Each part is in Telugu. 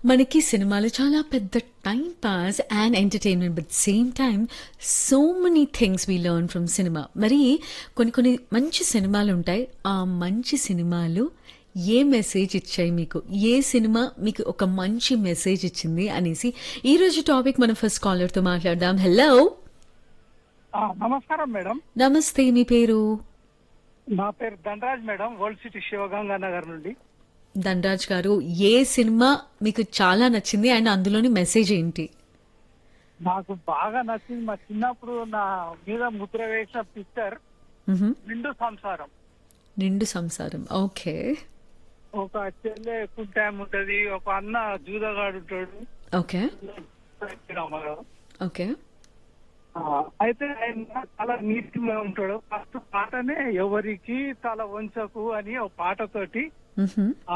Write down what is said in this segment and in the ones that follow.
మనకి సినిమాలు చాలా పెద్ద time pass and entertainment but same time so many things we learn from cinema మరి కొన్ని కొన్ని మంచి సినిమాలు ఉంటాయి ఆ మంచి సినిమాలు ఏ మెసేజ్ ఇచ్చాయి మీకు ఏ సినిమా మీకు ఒక మంచి మెసేజ్ ఇచ్చింది అనేసి ఈ రోజు టాపిక్ మనం ఫస్ట్ కాలర్తో మాట్లాడదాం హలో ఆ, నమస్కారం మేడం నమస్తే మీ పేరు నా పేరు Dhanraj madam world city Sivaganga Nagar నుండి ధనరాజ్ గారు ఏ సినిమా మీకు చాలా నచ్చింది అండ్ అందులోని మెసేజ్ ఏంటి నాకు బాగా నచ్చింది మా చిన్నప్పుడు నా మీద ముద్ర వేసిన పిక్చర్ మ్హూ. నిండు సంసారం నిండు సంసారం ఓకే ఒక చెల్లె కుంటాయం ఉంటది ఒక అన్న జూదగాడు ఉంటాడు ఓకే రామారావు. ఓకే ఆ, అయితే ఆయన చాలా నీట్ గా ఉంటాడు ఫస్ట్ పాటనే ఎవరికి తల వంచకు అని ఒక పాటతోటి మ్హూ. ఆ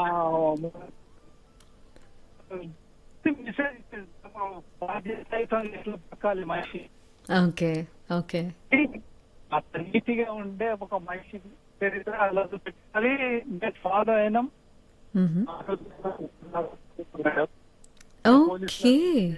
మెసేజ్ బాధ్యత ఎట్లా పక్కాలి మనిషి ఓకే ఓకే అంత నీతిగా ఉండే ఒక మనిషి చరిత్ర అలా చూపించాలి నేను ఫాలో అయినాం మ్హూ. Okay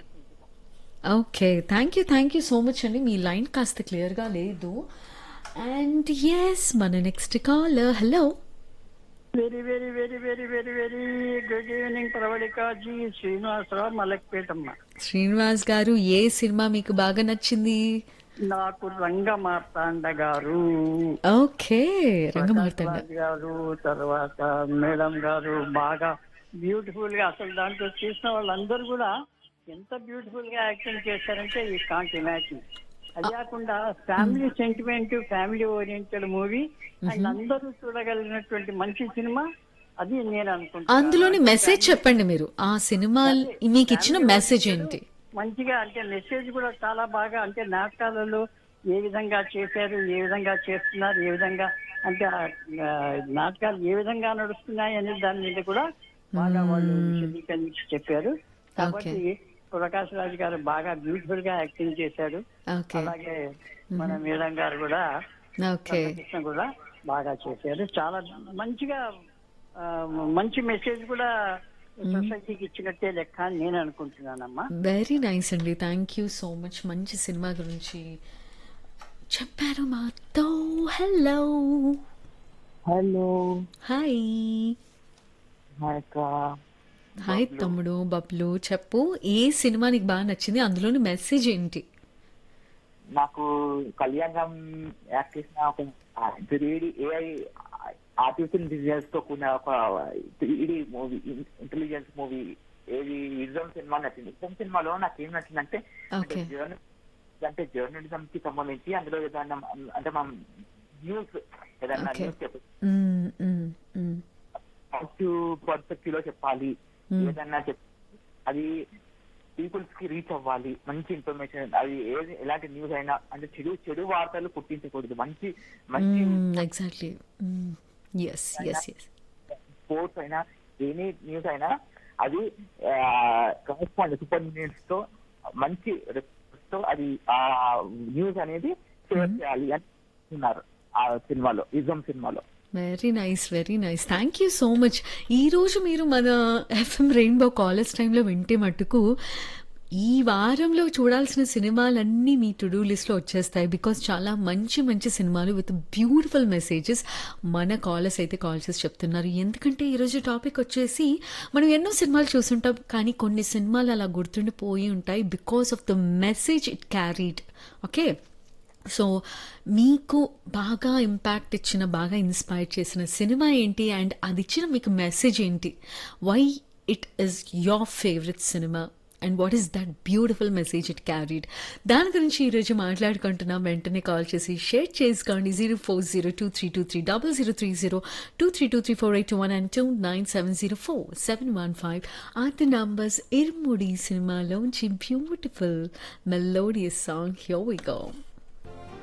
okay thank you thank you so much అండి మీ లైన్ కాస్త క్లియర్గా లేదు అండ్ ఎస్ మన next call hello very very very very very very good evening ప్రవళికాజీ Srinivasarao మలక్పేటమ్మ Srinivas గారు ఏ సినిమా మీకు బాగా నచ్చింది నాకు రంగమార్తాండ గారు ఓకే రంగమార్తండ ప్రకాష్ రాజ్ గారు తర్వాత మేడం గారు బాగా బ్యూటిఫుల్ గా అసలు దాంట్లో చేసిన వాళ్ళందరూ కూడా ఎంత బ్యూటిఫుల్ గా యాక్టింగ్ చేశారంటే ఈ కాంట్ ఇమాజిన్ అది కాకుండా family sentiment family oriented movie and అందరూ చూడగలిగినటువంటి మంచి సినిమా అది నేను అనుకుంటున్నాను అందులోని మెసేజ్ చెప్పండి మీరు ఆ సినిమా మీకు ఇచ్చిన మెసేజ్ ఏంటి మంచిగా అంటే మెసేజ్ కూడా చాలా బాగా అంటే నాటకాలలో ఏ విధంగా చేశారు ఏ విధంగా చేస్తున్నారు ఏ విధంగా అంటే ఆ, ఆ, నాటకాలు ఏ విధంగా నడుస్తున్నాయి అనే దాని మీద కూడా బాగా వాళ్ళు విశదీకరించి చెప్పారు కాబట్టి ప్రకాష్ రాజ్ గారు బాగా బ్యూటిఫుల్ గా యాక్టింగ్ చేశారు ఓకే అలాగే మన మేడం గారు కూడా ఓకే కృష్ణ కూడా బాగా చేశారు చాలా మంచిగా ఆ, మంచి మెసేజ్ కూడా సొసైటీకి ఇచ్చినట్టే లెక్క అని నేను అనుకుంటున్నానమ్మా వెరీ నైస్ అండి థ్యాంక్ యూ సో మచ్ మంచి సినిమా గురించి చెప్పారు మాతో హలో హలో హాయ్ హాయ్ అక్క హాయ్ తమ్ముడు బబ్లు చెప్పు ఏ సినిమా నీకు బాగా నచ్చింది అందులోని మెసేజ్ ఏంటి నాకు కళ్యాణం యాక్ట్ చేసిన ఒక త్రీడీ ఏఐ ఆర్టిఫిషియల్ ఇంటెలిజెన్స్ తో కూడిన ఒక త్రీడీ మూవీ ఇంటెలిజెన్స్ మూవీ ఏది ఇజం సినిమా నచ్చింది ఇజం సినిమాలో నాకు ఏం నచ్చిందంటే Okay. జర్న- అంటే జర్నలిజం కి సంబంధించి అందులో ఏదైనా అంటే మనం న్యూస్ ఏదైనా Okay. న్యూస్ చెప్పి మ్మ్, మ్మ్, మ్మ్. పాజిటివ్ పర్స్పెక్టివ్ లో చెప్పాలి ఏదన్నా చెప్ అది పీపుల్స్ కి రీచ్ అవ్వాలి మంచి ఇన్ఫర్మేషన్ అది ఏది ఎలాంటి న్యూస్ అయినా అంటే చెడు చెడు వార్తలు పుట్టించకూడదు మంచి మంచి exactly yes yes yes sports అయినా ఎనీ న్యూస్ అయినా అది కరెస్పాండ్ సూపర్ న్యూస్ తో మంచి reports తో అది ఆ న్యూస్ అనేది షేర్ చేయాలి అని ఉన్నారు ఆ సినిమాలో ఇజం సినిమాలో very nice very nice thank you so much ఈ రోజు మీరు మన ఎఫ్ఎం రెయిన్బో కాలేజ్ టైంలో వింటే మట్టుకు ఈ వారంలో చూడాల్సిన సినిమాలన్నీ మీ టు డూ లిస్ట్లో వచ్చేస్తాయి బికాస్ చాలా మంచి మంచి సినిమాలు విత్ బ్యూటిఫుల్ మెసేజెస్ మన కాలర్స్ అయితే కాల్ చేసి చెప్తున్నారు ఎందుకంటే ఈరోజు టాపిక్ వచ్చేసి మనం ఎన్నో సినిమాలు చూసుంటాం కానీ కొన్ని సినిమాలు అలా గుర్తుండిపోయి ఉంటాయి because of the message it carried okay so మీకు బాగా ఇంపాక్ట్ ఇచ్చిన బాగా ఇన్స్పైర్ చేసిన సినిమా ఏంటి అండ్ అది ఇచ్చిన మీకు మెసేజ్ ఏంటి why it is your favourite cinema and what is that beautiful message it carried దాని గురించి ఈరోజు మాట్లాడుకుంటున్నాం వెంటనే కాల్ చేసి షేర్ చేసుకోండి zero four zero two three two three double zero three zero two three two three four eight one and two nine seven zero four seven one five are the numbers Irumudi సినిమాలోంచి beautiful melodious song here we go